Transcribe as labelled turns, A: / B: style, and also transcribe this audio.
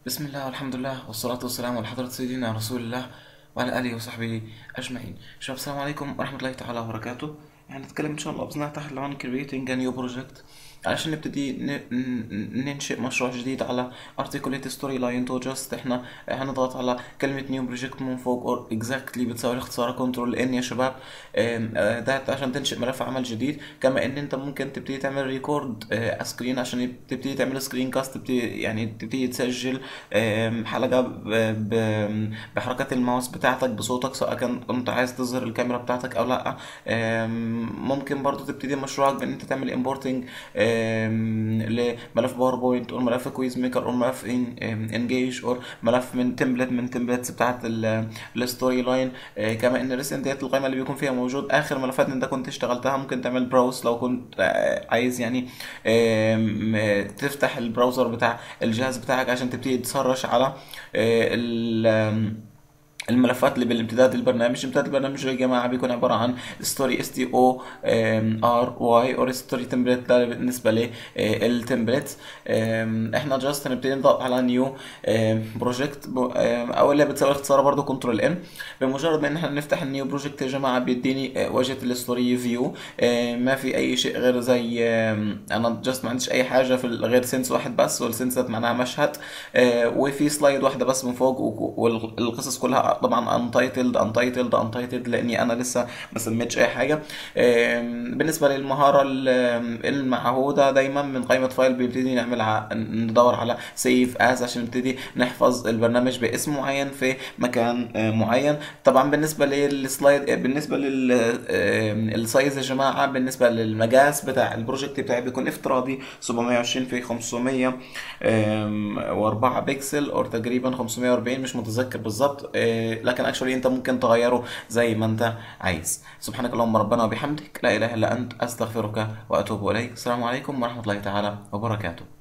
A: بسم الله والحمد لله والصلاة والسلام على حضرة سيدنا رسول الله وعلى آله وصحبه أجمعين شباب السلام عليكم ورحمة الله تعالى وبركاته هنتكلم إن شاء الله بإذن الله تحت عنوان creating a new project علشان نبتدي ن- ن- ننشئ مشروع جديد على articulate story line to just احنا هنضغط على كلمة new project من فوق or exactly بتساوي اختصار كنترول ان يا شباب آم، آه، ده عشان تنشئ ملف عمل جديد كما ان انت ممكن تبتدي تعمل ريكورد سكرين عشان تبتدي تعمل سكرين كاست تبتدي يعني تبتدي تسجل آم، حلقة ب- ب- بحركة الماوس بتاعتك بصوتك سواء كان كنت عايز تظهر الكاميرا بتاعتك او لا آم، ممكن برضو تبتدي مشروعك بان انت تعمل امبورتنج لملف باوربوينت او ملف كويز ميكر او ملف انجيج او ملف من تمبلت من تمبلتس بتاعت الستوري لاين كما ان الريسنت ديت القائمه اللي بيكون فيها موجود اخر ملفات انت كنت اشتغلتها ممكن تعمل براوس لو كنت آه، عايز يعني آم، آه، تفتح البراوزر بتاع الجهاز بتاعك عشان تبتدي تسرش على آه، ال آم، الملفات اللي بالامتداد البرنامج امتداد البرنامج يا جماعه بيكون عباره عن ستوري اس تي او ار واي اور ستوري تمبلت ده بالنسبه للتمبلت احنا جاست هنبتدي نضغط على نيو بروجكت او اللي بتساوي اختصارها برضو كنترول ان بمجرد ما ان احنا نفتح النيو بروجكت يا جماعه بيديني آه، واجهه الستوري فيو ما في اي شيء غير زي آم، انا جاست ما عنديش اي حاجه في ال- غير سنس واحد بس والسنس ده معناها مشهد آه، وفي سلايد واحده بس من فوق و- والقصص كلها طبعا انتايتلد انتايتلد انتايتلد لاني انا لسه ما سميتش اي حاجه آم، بالنسبه للمهاره ال- المعهوده دايما من قائمه فايل بنبتدي نعمل ع- ندور على سيف از عشان نبتدي نحفظ البرنامج باسم معين في مكان آه، معين طبعا بالنسبه للسلايد آه، بالنسبه للسايز يا جماعه بالنسبه للمقاس بتاع البروجكت بتاعي بيكون افتراضي 720 في 504 بكسل او تقريبا 540 مش متذكر بالظبط آه، لكن اكشولي انت ممكن تغيره زي ما انت عايز سبحانك اللهم ربنا وبحمدك لا اله الا انت استغفرك واتوب اليك السلام عليكم ورحمه الله تعالى وبركاته